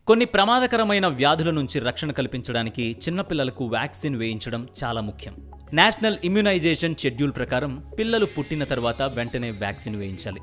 కొన్ని ప్రమాదకరమైన వ్యాధుల నుంచి రక్షణ కల్పించడానికి చిన్నపిల్లలకు వ్యాక్సిన్ వేయించడం చాలా ముఖ్యం నేషనల్ ఇమ్యునైజేషన్ షెడ్యూల్ ప్రకారం పిల్లలు పుట్టిన తర్వాత వెంటనే వ్యాక్సిన్ వేయించాలి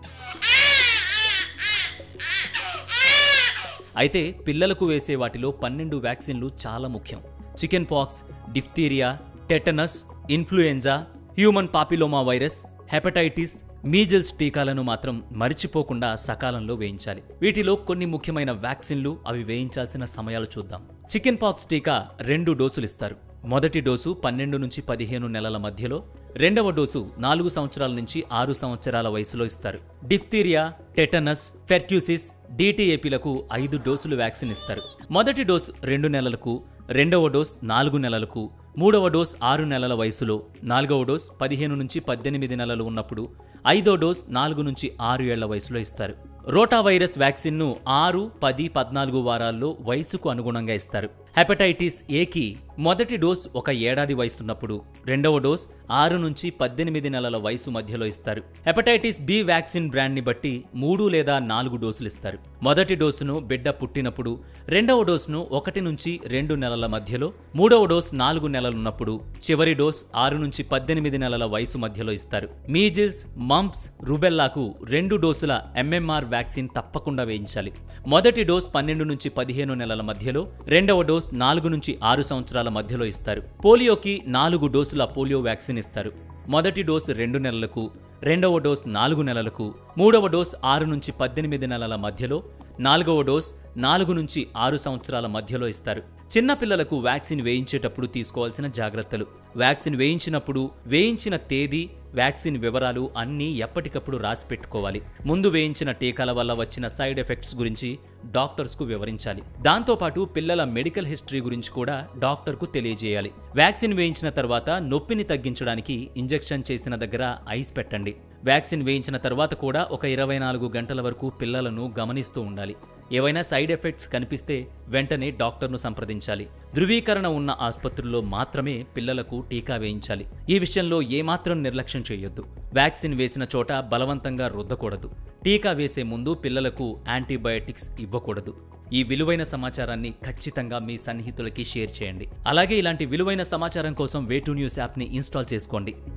అయితే పిల్లలకు వేసే వాటిలో పన్నెండు వ్యాక్సిన్లు చాలా ముఖ్యం chicken pox diphtheria tetanus influenza human papilloma virus hepatitis measles టీకాలను మాత్రం మరిచిపోకుండా సకాలంలో వేయించాలి వీటిలో కొన్ని ముఖ్యమైన వ్యాక్సిన్లు అవి వేయించాల్సిన సమయాలు చూద్దాం చికెన్ పాక్స్ టీకా రెండు డోసులు ఇస్తారు మొదటి డోసు పన్నెండు నుంచి పదిహేను నెలల మధ్యలో రెండవ డోసు నాలుగు సంవత్సరాల నుంచి ఆరు సంవత్సరాల వయసులో ఇస్తారు డిఫ్తీరియా టెటనస్ ఫెర్ట్యూసిస్ డిటిఏపీలకు ఐదు డోసులు వ్యాక్సిన్ ఇస్తారు మొదటి డోస్ రెండు నెలలకు రెండవ డోస్ నాలుగు నెలలకు మూడవ డోస్ ఆరు నెలల వయసులో నాలుగవ డోస్ పదిహేను నుంచి పద్దెనిమిది నెలలు ఉన్నప్పుడు ఐదో డోస్ నాలుగు నుంచి ఆరు ఏళ్ల వయసులో ఇస్తారు రోటా వైరస్ వ్యాక్సిన్ను ఆరు పది పద్నాలుగు వారాల్లో వయసుకు అనుగుణంగా ఇస్తారు హెపటైటిస్ ఏకి మొదటి డోస్ ఒక ఏడాది వయసున్నప్పుడు రెండవ డోస్ ఆరు నుంచి పద్దెనిమిది నెలల వయసు మధ్యలో ఇస్తారు హెపటైటిస్ బి వ్యాక్సిన్ బ్రాండ్ని బట్టి మూడు లేదా నాలుగు డోసులు ఇస్తారు మొదటి డోసును బిడ్డ పుట్టినప్పుడు రెండవ డోసును ఒకటి నుంచి రెండు నెలల మధ్యలో మూడవ డోస్ నాలుగు నెలలున్నప్పుడు చివరి డోస్ ఆరు నుంచి పద్దెనిమిది నెలల వయసు మధ్యలో ఇస్తారు మీజిల్స్ మంప్స్ రుబెల్లాకు రెండు డోసుల ఎంఎంఆర్ వ్యాక్సిన్ తప్పకుండా వేయించాలి మొదటి డోస్ పన్నెండు నుంచి పదిహేను నెలల మధ్యలో రెండవ డోస్ నాలుగు నుంచి ఆరు సంవత్సరాల మధ్యలో ఇస్తారు పోలియోకి నాలుగు డోసుల పోలియో వ్యాక్సిన్ ఇస్తారు మొదటి డోస్ రెండు నెలలకు రెండవ డోస్ నాలుగు నెలలకు మూడవ డోస్ ఆరు నుంచి పద్దెనిమిది నెలల మధ్యలో నాలుగవ డోస్ నాలుగు నుంచి ఆరు సంవత్సరాల మధ్యలో ఇస్తారు చిన్న పిల్లలకు వ్యాక్సిన్ వేయించేటప్పుడు తీసుకోవాల్సిన జాగ్రత్తలు వ్యాక్సిన్ వేయించినప్పుడు వేయించిన తేదీ వ్యాక్సిన్ వివరాలు అన్నీ ఎప్పటికప్పుడు రాసి పెట్టుకోవాలి ముందు వేయించిన టీకాల వల్ల వచ్చిన సైడ్ ఎఫెక్ట్స్ గురించి డాక్టర్స్కు వివరించాలి దాంతోపాటు పిల్లల మెడికల్ హిస్టరీ గురించి కూడా డాక్టర్కు తెలియజేయాలి వ్యాక్సిన్ వేయించిన తర్వాత నొప్పిని తగ్గించడానికి ఇంజెక్షన్ చేసిన దగ్గర ఐస్ పెట్టండి వ్యాక్సిన్ వేయించిన తర్వాత కూడా ఒక ఇరవై నాలుగు గంటల వరకు పిల్లలను గమనిస్తూ ఉండాలి ఏవైనా సైడ్ ఎఫెక్ట్స్ కనిపిస్తే వెంటనే డాక్టర్ను సంప్రదించాలి ధృవీకరణ ఉన్న ఆసుపత్రుల్లో మాత్రమే పిల్లలకు టీకా వేయించాలి ఈ విషయంలో ఏమాత్రం నిర్లక్ష్యం చేయొద్దు వ్యాక్సిన్ వేసిన చోట బలవంతంగా రుద్దకూడదు టీకా వేసే ముందు పిల్లలకు యాంటీబయాటిక్స్ ఇవ్వకూడదు ఈ విలువైన సమాచారాన్ని ఖచ్చితంగా మీ సన్నిహితులకి షేర్ చేయండి అలాగే ఇలాంటి విలువైన సమాచారం కోసం వేటు న్యూస్ యాప్ని ఇన్స్టాల్ చేసుకోండి